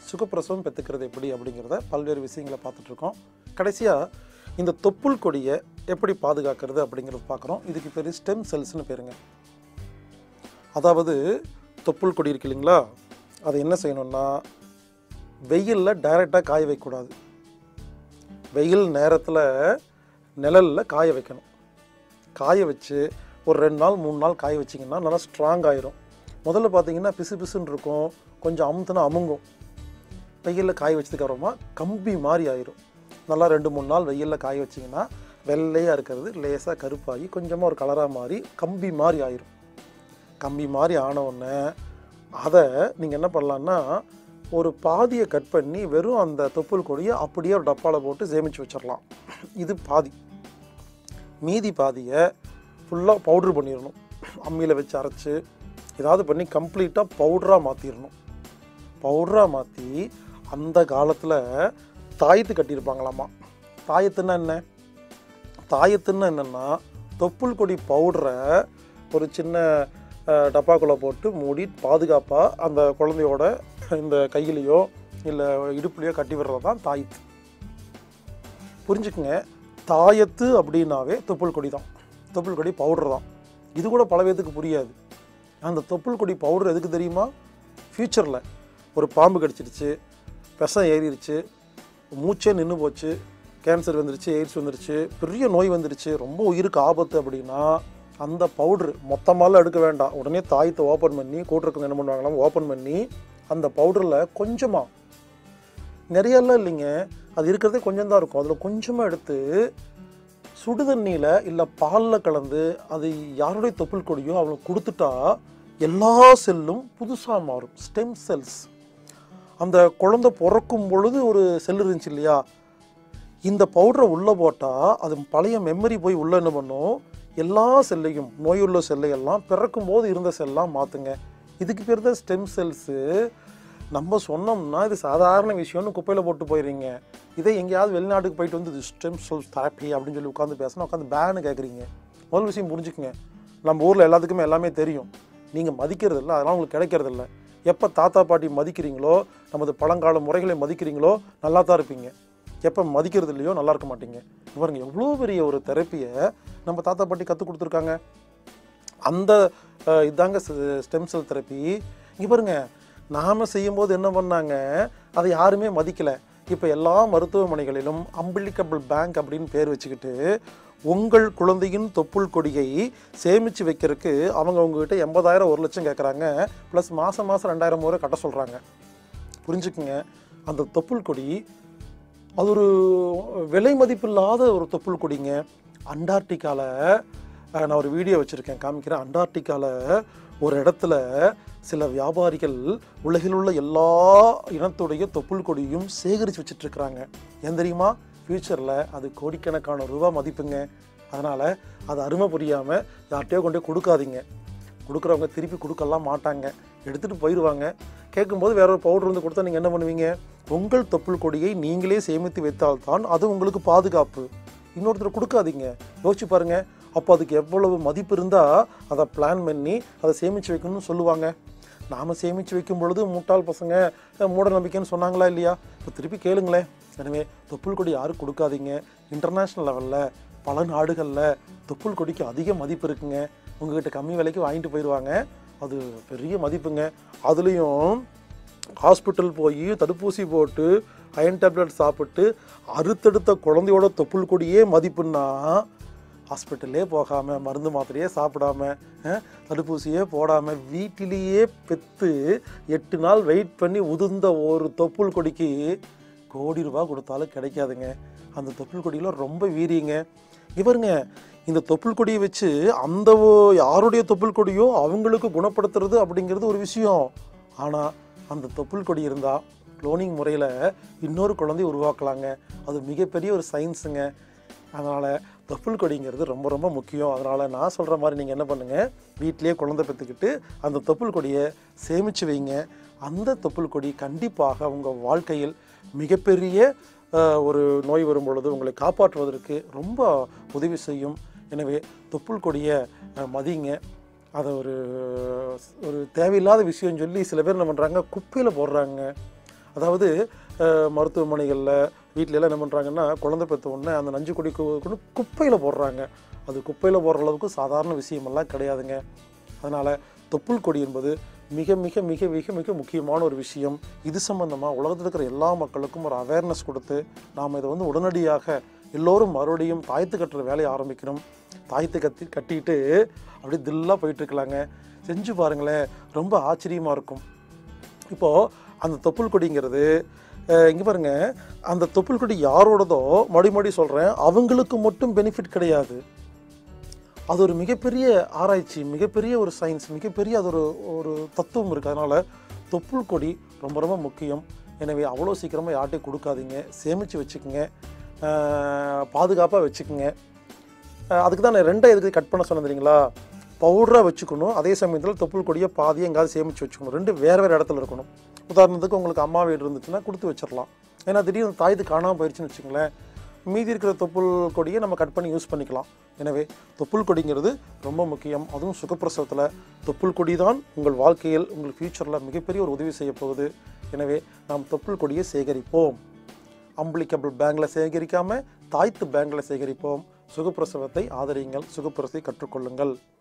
சுகப்பிரசவம் பெற்றுக்கிறது எப்படி அப்படிங்கிறத பல்வேறு விஷயங்களை பார்த்துட்ருக்கோம் கடைசியாக இந்த தொப்புள் கொடியை எப்படி பாதுகாக்கிறது அப்படிங்கிறது பார்க்குறோம் இதுக்கு பேர் ஸ்டெம் செல்ஸ்னு பேருங்க அதாவது தொப்புள் கொடி இருக்கு இல்லைங்களா அதை என்ன செய்யணும்னா வெயிலில் டைரெக்டாக காய வைக்கக்கூடாது வெயில் நேரத்தில் நிழலில் காய வைக்கணும் காய வச்சு ஒரு ரெண்டு நாள் மூணு நாள் காய வச்சிங்கன்னா நல்லா ஸ்ட்ராங் ஆயிரும் முதல்ல பார்த்தீங்கன்னா பிசு பிசுன்னு இருக்கும் கொஞ்சம் அமுத்துனா அமுங்கும் வெயிலில் காய வச்சதுக்கு அப்புறமா கம்பி மாதிரி ஆயிரும் நல்லா ரெண்டு மூணு நாள் வெயிலில் காய வச்சிங்கன்னா வெள்ளையாக இருக்கிறது லேசாக கருப்பாகி கொஞ்சமாக ஒரு கலராக மாறி கம்பி மாதிரி ஆயிரும் கம்பி மாதிரி ஆன உடனே அதை நீங்கள் என்ன பண்ணலான்னா ஒரு பாதியை கட் பண்ணி வெறும் அந்த தொப்புள் கொடியை அப்படியே ஒரு டப்பாவில் போட்டு சேமித்து வச்சிடலாம் இது பாதி மீதி பாதியை ஃபுல்லாக பவுட்ரு பண்ணிடணும் அம்மியில் வச்சு அரைச்சி ஏதாவது பண்ணி கம்ப்ளீட்டாக பவுடராக மாற்றிடணும் பவுடராக மாற்றி அந்த காலத்தில் தாயத்து கட்டியிருப்பாங்களாமா தாயத்துன்னா என்ன தாயத்துன்னா என்னென்னா தொப்புள் கொடி பவுடரை ஒரு சின்ன அஹ், டப்பாக்குள்ளே போட்டு மூடி பாதுகாப்பாக அந்த குழந்தையோட இந்த கையிலையோ இல்லை இடுப்புலையோ கட்டி விடுறது தான் தாயத்து புரிஞ்சுக்குங்க தாயத்து அப்படின்னாவே தொப்புள் கொடி தான் தொப்புள் கொடி பவுடர் தான் இது கூட பல பேத்துக்கு புரியாது அந்த தொப்புள் கொடி பவுடர் எதுக்கு தெரியுமா ஃப்யூச்சரில் ஒரு பாம்பு கடிச்சிடுச்சு விஷம் ஏறிடுச்சு மூச்சே நின்று போச்சு கேன்சர் வந்துருச்சு எய்ட்ஸ் வந்துருச்சு பெரிய நோய் வந்துருச்சு ரொம்ப உயிருக்கு ஆபத்து அப்படின்னா அந்த பவுட்ரு மொத்தமாலாம் எடுக்க வேண்டாம் உடனே தாயத்தை ஓப்பன் பண்ணி கூட்டுறவங்க என்ன பண்ணுவாங்களாம் ஓப்பன் பண்ணி அந்த பவுடரில் கொஞ்சமாக நிறையெல்லாம் இல்லைங்க அது இருக்கிறதே கொஞ்சம் தான் இருக்கும் அதில் கொஞ்சமாக எடுத்து சுடுதண்ணியில் இல்லை பாலில் கலந்து அது யாருடைய தொப்புள் கொடியோ அவங்களுக்கு கொடுத்துட்டா எல்லா செல்லும் புதுசாக மாறும் ஸ்டெம் செல்ஸ் அந்த குழந்தை பிறக்கும் பொழுது ஒரு செல் இருந்துச்சு இல்லையா இந்த பவுடரை உள்ளே போட்டால் அது பழைய மெமரி போய் உள்ளே என்ன பண்ணும் எல்லா செல்லையும் நோயுள்ள செல்லையெல்லாம் பிறக்கும் போது இருந்த செல்லாம் மாற்றுங்க இதுக்கு பேர் தான் ஸ்டெம் செல்ஸு நம்ம சொன்னோம்னா இது சாதாரண விஷயம்னு குப்பையில் போட்டு போயிடுறீங்க இதே எங்கேயாவது வெளிநாட்டுக்கு போயிட்டு வந்து இது ஸ்டெம் செல்ஸ் தெரப்பி அப்படின்னு சொல்லி உட்காந்து பேசினா உட்காந்து பேனு கேட்குறீங்க முதல் விஷயம் புரிஞ்சுக்குங்க நம்ம ஊரில் எல்லாத்துக்குமே எல்லாமே தெரியும் நீங்கள் மதிக்கிறது இல்லை அதெல்லாம் உங்களுக்கு கிடைக்கிறது இல்லை எப்போ தாத்தா பாட்டி மதிக்கிறீங்களோ நமது பழங்கால முறைகளை மதிக்கிறீங்களோ நல்லா தான் இருப்பீங்க எப்போ மதிக்கிறது இல்லையோ நல்லா இருக்க மாட்டீங்க பாருங்க எவ்வளோ பெரிய ஒரு தெரப்பியை நம்ம தாத்தா பாட்டி கற்றுக் கொடுத்துருக்காங்க அந்த அஹ், இதாங்க ஸ்டெம் செல் தெரப்பி இங்கே பாருங்க நாம் செய்யும்போது என்ன பண்ணாங்க அதை யாருமே மதிக்கலை இப்போ எல்லா மருத்துவமனைகளிலும் அம்பிளிக்கபிள் பேங்க் அப்படின்னு பேர் வச்சுக்கிட்டு உங்கள் குழந்தையின் தொப்புள் கொடியை சேமித்து வைக்கிறதுக்கு அவங்க உங்ககிட்ட எண்பதாயிரம் ஒரு லட்சம் கேட்குறாங்க ப்ளஸ் மாதம் மாதம் ரெண்டாயிரம் முறை கட்ட சொல்கிறாங்க புரிஞ்சுக்குங்க அந்த தொப்புள் கொடி அது ஒரு விலை மதிப்பில்லாத ஒரு தொப்புள் கொடிங்க அண்டார்டிகாவில் நான் ஒரு வீடியோ வச்சுருக்கேன் காமிக்கிறேன் அண்டார்டிகாவில் ஒரு இடத்துல சில வியாபாரிகள் உலகில் உள்ள எல்லா இனத்துடைய தொப்புள் கொடியும் சேகரித்து வச்சிட்ருக்குறாங்க ஏன் தெரியுமா ஃப்யூச்சரில் அது கோடிக்கணக்கான ரூபா மதிப்புங்க அதனால் அது அருமை புரியாமல் யார்கிட்டயோ கொண்டு போய் கொடுக்காதீங்க கொடுக்குறவங்க திருப்பி கொடுக்கலாம் மாட்டாங்க எடுத்துகிட்டு போயிடுவாங்க கேட்கும்போது வேற ஒரு பவுடர் வந்து கொடுத்தா நீங்கள் என்ன பண்ணுவீங்க உங்கள் தொப்புள் கொடியை நீங்களே சேமித்து வைத்தால்தான் அது உங்களுக்கு பாதுகாப்பு இன்னொருத்தர் கொடுக்காதீங்க யோசிச்சு பாருங்க அப்போ அதுக்கு எவ்வளவு மதிப்பு இருந்தால் அதை பிளான் பண்ணி அதை சேமித்து வைக்கணும்னு சொல்லுவாங்க நாம் சேமித்து வைக்கும் பொழுது முட்டாள் பசங்க அஹ், மூட நம்பிக்கைன்னு சொன்னாங்களா இல்லையா இப்போ திருப்பி கேளுங்களேன் எனவே தொப்புள் கொடி யாரும் கொடுக்காதீங்க இன்டர்நேஷ்னல் லெவலில் பல நாடுகளில் தொப்புள் கொடிக்கு அதிக மதிப்பு இருக்குங்க உங்ககிட்ட கம்மி விலைக்கு வாங்கிட்டு போயிடுவாங்க அது பெரிய மதிப்புங்க அதுலேயும் ஹாஸ்பிட்டல் போய் தடுப்பூசி போட்டு அயன் டேப்லெட் சாப்பிட்டு அறுத்தெடுத்த குழந்தையோட தொப்புள் கொடியே மதிப்புன்னா ஹாஸ்பிட்டல்லே போகாமல் மருந்து மாத்திரையே சாப்பிடாம அஹ், தடுப்பூசியே போடாமல் வீட்டிலேயே பெற்று எட்டு நாள் வெயிட் பண்ணி உதிர்ந்த ஒரு தொப்புள் கொடிக்கு கோடி ரூபாய் கொடுத்தாலும் கிடைக்காதுங்க அந்த தொப்புள் கொடியில் ரொம்ப வீரியங்க இவருங்க இந்த தொப்புள் கொடியை வச்சு அந்த ஓ- யாருடைய தொப்புள் கொடியோ அவங்களுக்கு குணப்படுத்துறது அப்படிங்கிறது ஒரு விஷயம் ஆனால் அந்த தொப்புள் கொடி இருந்தால் குளோனிங் முறையில் இன்னொரு குழந்தைய உருவாக்கலாங்க அது மிகப்பெரிய ஒரு சயின்ஸுங்க அதனால் தொப்புள் கொடிங்கிறது ரொம்ப ரொம்ப முக்கியம் அதனால் நான் சொல்கிற மாதிரி நீங்கள் என்ன பண்ணுங்கள் வீட்டிலேயே குழந்தை பெற்றுக்கிட்டு அந்த தொப்புள் கொடியை சேமித்து வைங்க அந்த தொப்புள் கொடி கண்டிப்பாக உங்கள் வாழ்க்கையில் மிகப்பெரிய அஹ், ஒரு நோய் வரும் பொழுது உங்களை காப்பாற்றுவதற்கு ரொம்ப உதவி செய்யும் எனவே தொப்புள் கொடியை அஹ், மதிங்க அதை ஒரு ஒரு தேவையில்லாத விஷயம் சொல்லி சில பேர் என்ன பண்ணுறாங்க குப்பையில் போடுறாங்க அதாவது அஹ், மருத்துவமனைகளில் வீட்ல எல்லாம் என்ன பண்ணுறாங்கன்னா குழந்தை பெற்ற உடனே அந்த நஞ்சு கொடி கு- கொண்டு குப்பையில் போடுறாங்க அது குப்பையில் போடுற அளவுக்கு சாதாரண விஷயமெல்லாம் கிடையாதுங்க அதனால் தொப்புள் கொடி என்பது மிக மிக மிக மிக மிக முக்கியமான ஒரு விஷயம் இது சம்பந்தமாக உலகத்தில் இருக்கிற எல்லா மக்களுக்கும் ஒரு அவேர்னஸ் கொடுத்து நாம் இதை வந்து உடனடியாக எல்லோரும் மறுபடியும் தாயத்து கட்டுற வேலையை ஆரம்பிக்கணும் தாயத்து கத்தி கட்டிட்டு அப்படியே தில்லாக போயிட்டுருக்கலாங்க செஞ்சு பாருங்களேன் ரொம்ப ஆச்சரியமாக இருக்கும் இப்போது அந்த தொப்புள் கொடிங்கிறது இங்கே பாருங்க அந்த தொப்புள் கொடி யாரோடதோ மறுபடி மறுபடி சொல்கிறேன் அவங்களுக்கு மட்டும் பெனிஃபிட் கிடையாது அது ஒரு மிகப்பெரிய ஆராய்ச்சி மிகப்பெரிய ஒரு சயின்ஸ் மிகப்பெரிய அது ஒரு ஒரு தத்துவம் இருக்குது அதனால் தொப்புள் கொடி ரொம்ப ரொம்ப முக்கியம் எனவே அவ்வளோ சீக்கிரமாக யார்ட்டையும் கொடுக்காதீங்க சேமித்து வச்சுக்கோங்க பாதுகாப்பாக வச்சுக்கோங்க அஹ் அதுக்கு தான் நான் ரெண்டை எதுக்கு கட் பண்ண சொன்னேன் தெரியுங்களா பவுடராக வச்சுக்கணும் அதே சமயத்தில் தொப்புள் கொடியை பாதியை எங்காவது சேமித்து வச்சுக்கணும் ரெண்டு வேறு வேறு இடத்துல இருக்கணும் உதாரணத்துக்கு உங்களுக்கு அம்மா வீடு இருந்துச்சுன்னா கொடுத்து வச்சிடலாம் ஏன்னா திடீர்னு தாய்து காணாமல் போயிடுச்சுன்னு வச்சுங்களேன் மீதி இருக்கிற தொப்புள் கொடியை நம்ம கட் பண்ணி யூஸ் பண்ணிக்கலாம் எனவே தொப்புள் கொடிங்கிறது ரொம்ப முக்கியம் அதுவும் சுகப்பிரசவத்தில் தொப்புள் கொடி தான் உங்கள் வாழ்க்கையில் உங்கள் ஃப்யூச்சரில் மிகப்பெரிய ஒரு உதவி செய்ய போகுது எனவே நாம் தொப்புள் கொடியை சேகரிப்போம் அம்பிளிக்கபிள் பேங்கில் சேகரிக்காமல் தாய்த்து பேங்கில் சேகரிப்போம் சுகப்பிரசவத்தை ஆதரியுங்கள் சுகப்பிரசவை கற்றுக்கொள்ளுங்கள்